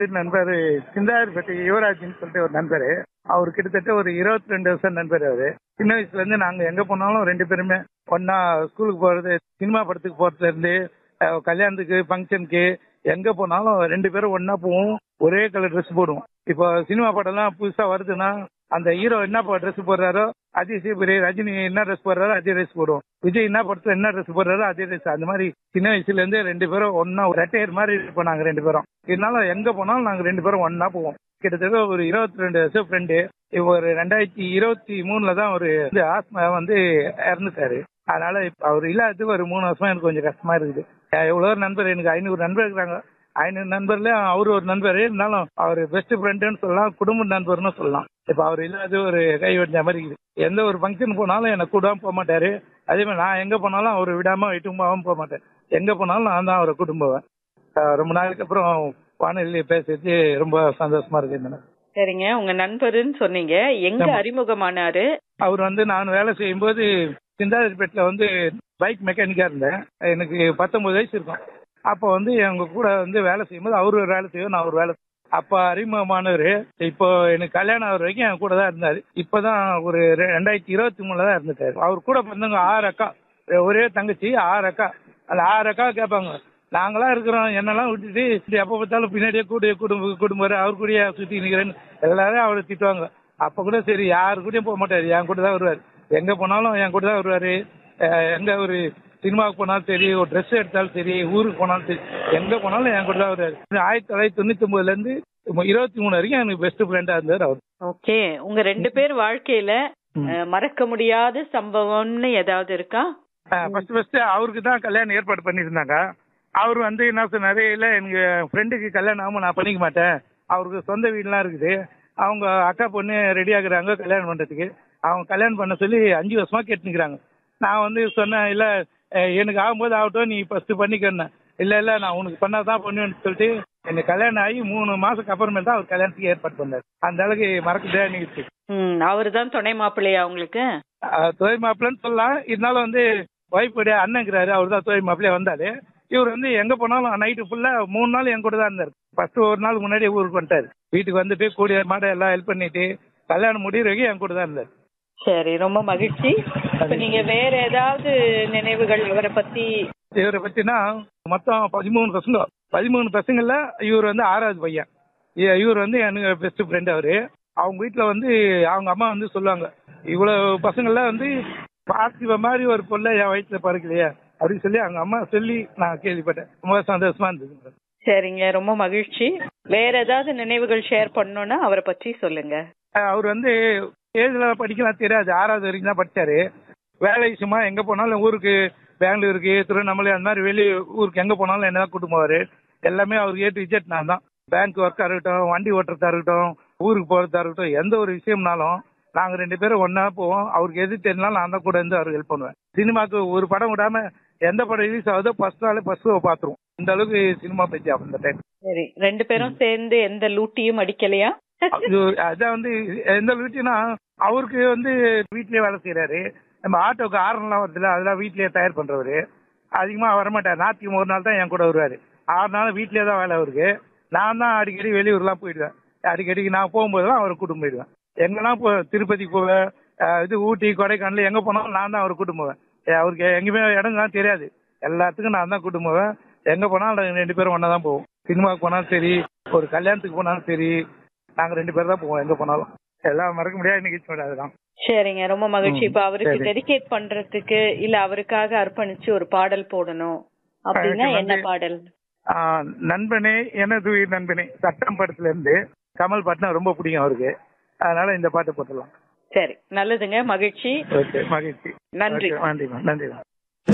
நண்பர் சிந்தாதிரிப்பட்டி யுவராஜ்னு சொல்லிட்டு ஒரு நண்பர் அவர் கிட்டத்தட்ட ஒரு இருபத்தி ரெண்டு வருஷம் நண்பர் அவரு சின்ன வயசுல இருந்து நாங்க எங்க போனாலும் ரெண்டு பேருமே ஒன்னா ஸ்கூலுக்கு போறது சினிமா படத்துக்கு போறதுல இருந்து அஹ், கல்யாணத்துக்கு ஃபங்க்ஷனுக்கு எங்க போனாலும் ரெண்டு பேரும் ஒண்ணா போவோம் ஒரே கலர் ட்ரெஸ் போடுவோம் இப்போ சினிமா படம்லாம் புதுசா வருதுன்னா அந்த ஹீரோ என்ன ட்ரெஸ் போடுறாரோ அதே சேபரி ரஜினி என்ன ட்ரெஸ் போடுறாரோ அதே ட்ரெஸ் போடுவோம் விஜய் என்ன படத்துல என்ன ட்ரெஸ் போடுறாரோ அதே ட்ரெஸ் அந்த மாதிரி சின்ன வயசுல இருந்து ரெண்டு பேரும் ஒன்னா ஒரு ரெட்டையர் மாதிரி இருப்போம் நாங்க ரெண்டு பேரும் இதனால எங்க போனாலும் நாங்க ரெண்டு பேரும் ஒன்னா போவோம் கிட்டத்தட்ட ஒரு இருபத்தி ரெண்டு வருஷம் ஃப்ரெண்டு இப்போ ஒரு ரெண்டாயிரத்தி இருபத்தி மூணுல தான் ஒரு இந்த ஆஸ்மா வந்து இறந்துட்டாரு அதனால இப்ப அவர் இல்லாததுக்கு ஒரு மூணு வருஷமா எனக்கு கொஞ்சம் கஷ்டமா இருக்குது அஹ் எவ்வளோ நண்பர் எனக்கு ஐநூறு நண்பர் இருக்கிறாங்க ஐநூறு நண்பர்ல அவர் ஒரு நண்பர் இருந்தாலும் அவர் பெஸ்ட் ஃப்ரெண்டுன்னு சொல்லலாம் குடும்ப நண்பர்னு சொல்லலாம் இப்போ அவர் இல்லாத ஒரு கை வெடிஞ்ச மாதிரி இருக்குது எந்த ஒரு ஃபங்க்ஷன் போனாலும் என்னை கூடாம போக மாட்டாரு அதே மாதிரி நான் எங்க போனாலும் அவர் விடாம விட்டுமாவும் போக மாட்டேன் எங்க போனாலும் நான் தான் அவரை கூட்டிட்டு போவேன் அஹ் ரொம்ப நாளைக்கு அப்புறம் வானொலியில் பேசிட்டு ரொம்ப சந்தோஷமா இருக்கு இந்த நாள். சரிங்க உங்க நண்பருன்னு சொன்னீங்க எங்க ஆமா. அறிமுகமானாரு அவர் வந்து நான் வேலை செய்யும்போது சிந்தாதிரிப்பேட்டில் வந்து பைக் மெக்கானிக்காக இருந்தேன் எனக்கு பத்தொன்பது வயசு இருக்கும் அப்போ வந்து எங்க கூட வந்து வேலை செய்யும்போது அவர் ஒரு வேலை செய்வோம் நான் ஒரு வேலை அப்போ அறிமுகமானவர் இப்போ எனக்கு கல்யாணம் ஆகிற வரைக்கும் என் கூட தான் இருந்தார் இப்போ தான் ஒரு ரெ- ரெண்டாயிரத்தி இருபத்தி மூணில் தான் இருந்துட்டார் அவர் கூட பிறந்தவங்க ஆறு அக்கா ஒரே தங்கச்சி ஆறு அக்கா அந்த ஆறு அக்கா கேட்பாங்க நாங்களாம் இருக்கிறோம் என்னெல்லாம் விட்டுட்டு இப்படி எப்போ பார்த்தாலும் பின்னாடியே கூட குடும்ப குடும்பம் அவர் கூடயே சுற்றி நிற்கிறேன்னு எல்லாரும் அவரை திட்டுவாங்க அப்போ கூட சரி யாரு கூடயும் போக மாட்டார் என் கூட தான் வருவார் எங்கே போனாலும் என் கூட தான் வருவார் எங்கே ஒரு சினிமாவுக்கு போனாலும் சரி ஒரு ட்ரெஸ் எடுத்தாலும் சரி ஊருக்கு போனாலும் சரி எங்கே போனாலும் என் கூட தான் வருவார் ஆயிரத்தி தொள்ளாயிரத்தி தொண்ணூத்தி ஒன்பதுலேருந்து இருபத்தி மூணு வரைக்கும் எனக்கு பெஸ்ட் ஃப்ரெண்டாக இருந்தார் அவர் ஓகே உங்க ரெண்டு பேர் வாழ்க்கையில அஹ், மறக்க முடியாத சம்பவம்னு ஏதாவது இருக்கா ஃபர்ஸ்ட் ஃபர்ஸ்ட் அவருக்கு தான் கல்யாணம் ஏற்பாடு பண்ணியிருந்தாங்க அவர் வந்து என்ன சொன்னாரு இல்லை எனக்கு ஃப்ரெண்டுக்கு கல்யாணம் ஆகாம நான் பண்ணிக்க மாட்டேன் அவருக்கு சொந்த வீடுலாம் இருக்குது அவங்க அக்கா பொண்ணு ரெடி ஆகுறாங்க கல்யாணம் பண்ணுறதுக்கு அவங்க கல்யாணம் பண்ண சொல்லி அஞ்சு வருஷமா கேட்டுக்கிறாங்க நான் வந்து சொன்னேன் இல்லை எனக்கு ஆகும்போது ஆகட்டும் நீ ஃபர்ஸ்ட் பண்ணிக்கணும் இல்லை இல்லை நான் உனக்கு பண்ணாதான் தான் பண்ணுவேன்னு சொல்லிட்டு எனக்கு கல்யாணம் ஆகி மூணு மாசத்துக்கு அப்புறமேல் தான் அவர் கல்யாணத்துக்கு ஏற்பாடு பண்ணார் அந்த அளவுக்கு மறக்க முடியாத நிகழ்ச்சி ம் அவர்தான் துணை மாப்பிள்ளையா உங்களுக்கு துறை மாப்பிள்ளன்னு சொல்லலாம் இருந்தாலும் வந்து ஒய்ஃப் உடைய அண்ணங்கிறாரு அவர் தான் துறை மாப்பிள்ளையா வந்தாரு இவர் வந்து எங்க போனாலும் நைட்டு ஃபுல்லா மூணு நாள் என் கூட தான் இருந்தார் ஃபர்ஸ்ட் ஒரு நாள் முன்னாடி ஊருக்கு வந்துட்டாரு வீட்டுக்கு வந்துட்டு கூடிய மாட எல்லாம் ஹெல்ப் பண்ணிட்டு கல்யாணம் முடிகிற வரைக்கும் என் கூட தான் இருந்தார் சரி ரொம்ப மகிழ்ச்சி இப்ப நீங்க வேற ஏதாவது நினைவுகள் இவரை பத்தி இவரை பத்தினா மொத்தம் பதிமூணு பசங்க பதிமூணு பசங்கள்ல இவர் வந்து ஆறாவது பையன் இ- இவர் வந்து எனக்கு பெஸ்ட் ஃப்ரெண்ட் அவரு அவங்க வீட்டுல வந்து அவங்க அம்மா வந்து சொல்லுவாங்க இவ்வளவு பசங்கள்ல வந்து பார்த்திப மாதிரி ஒரு பொண்ணை என் வயிற்றுல பறக்கலையே அப்படின்னு சொல்லி அவங்க அம்மா சொல்லி நான் கேள்விப்பட்டேன் ரொம்ப சந்தோஷமா இருந்தது சரிங்க ரொம்ப மகிழ்ச்சி வேற ஏதாவது நினைவுகள் ஷேர் பண்ணணும்னா அவரை பற்றி சொல்லுங்க அஹ் அவர் வந்து ஏழுல படிக்கலாம் தெரியாது ஆறாவது வரைக்கும் தான் படிச்சாரு வேலை விஷயமா எங்க போனாலும் ஊருக்கு பெங்களூருக்கு திருவண்ணாமலை அந்த மாதிரி வெளி ஊருக்கு எங்க போனாலும் என்ன தான் கூட்டு போவாரு எல்லாமே அவருக்கு ஏ டு இஜெட் நான் தான் பேங்க் ஒர்க்கா இருக்கட்டும் வண்டி ஓட்டுறதா இருக்கட்டும் ஊருக்கு போறதா இருக்கட்டும் எந்த ஒரு விஷயம்னாலும் நாங்க ரெண்டு பேரும் ஒண்ணா போவோம் அவருக்கு எது தெரிஞ்சாலும் நான் தான் கூட இருந்து அவருக்கு ஹெல்ப் பண்ணுவேன் சினிமாக்கு ஒரு படம் விடாம எந்த படம் ரிலீஸ் ஆகுதோ ஃபர்ஸ்ட் நாளே ஃபர்ஸ்ட் பார்த்துருவோம் இந்த அளவுக்கு சினிமா பத்தி அந்த டைம் சரி ரெண்டு பேரும் சேர்ந்து எந்த லூட்டியும் அடிக்கலையா அது அதான் வந்து எந்த வீட்டுனா அவருக்கு வந்து வீட்லயே வேலை செய்யறாரு நம்ம ஆட்டோக்கு ஆரம்லாம் வருதுல்ல அதெல்லாம் வீட்லயே தயார் பண்றவரு அதிகமா வரமாட்டார் நாளைக்கு ஒரு நாள் தான் என் கூட வருவாரு ஆறு நாள் வீட்லயே தான் வேலை அவருக்கு நான் தான் அடிக்கடி வெளியூர்லாம் போயிடுவேன் அடிக்கடி நான் போகும்போதெல்லாம் அவரை கூட்டிட்டு போயிடுவேன் எங்கெல்லாம் போ திருப்பதிக்கு போவேன் அஹ் இது ஊட்டி கொடைக்கானல் எங்க போனாலும் நான் தான் அவரை கூட்டிட்டு போவேன் அஹ் அவருக்கு எங்கேயுமே இடம்லாம் தெரியாது எல்லாத்துக்கும் நான் தான் கூட்டிட்டு போவேன் எங்க போனாலும் நாங்க ரெண்டு பேரும் ஒண்ணா தான் போவோம் சினிமாவுக்கு போனாலும் சரி ஒரு கல்யாணத்துக்கு போனாலும் சரி நாங்க ரெண்டு பேர் தான் போவோம் எங்க போனாலும் எல்லாம் மறக்க முடியாத நிகழ்ச்சி அதுதான் சரிங்க ரொம்ப மகிழ்ச்சி ம், இப்ப அவருக்கு சரி. டெடிகேட் பண்றதுக்கு இல்ல அவருக்காக அர்ப்பணிச்சு ஒரு பாடல் போடணும் அப்படின்னா அதுக்கு என்ன வந்து- பாடல் ஆஹ் நண்பனே எனது உயிர் நண்பனே சட்டம் படத்துல இருந்து கமல் பாட்டுனா ரொம்ப பிடிக்கும் அவருக்கு அதனால இந்த பாட்டு போட்டுடலாம் சரி நல்லதுங்க மகிழ்ச்சி ஓகே மகிழ்ச்சி நன்றி Okay, நன்றிம்மா நன்றிம்மா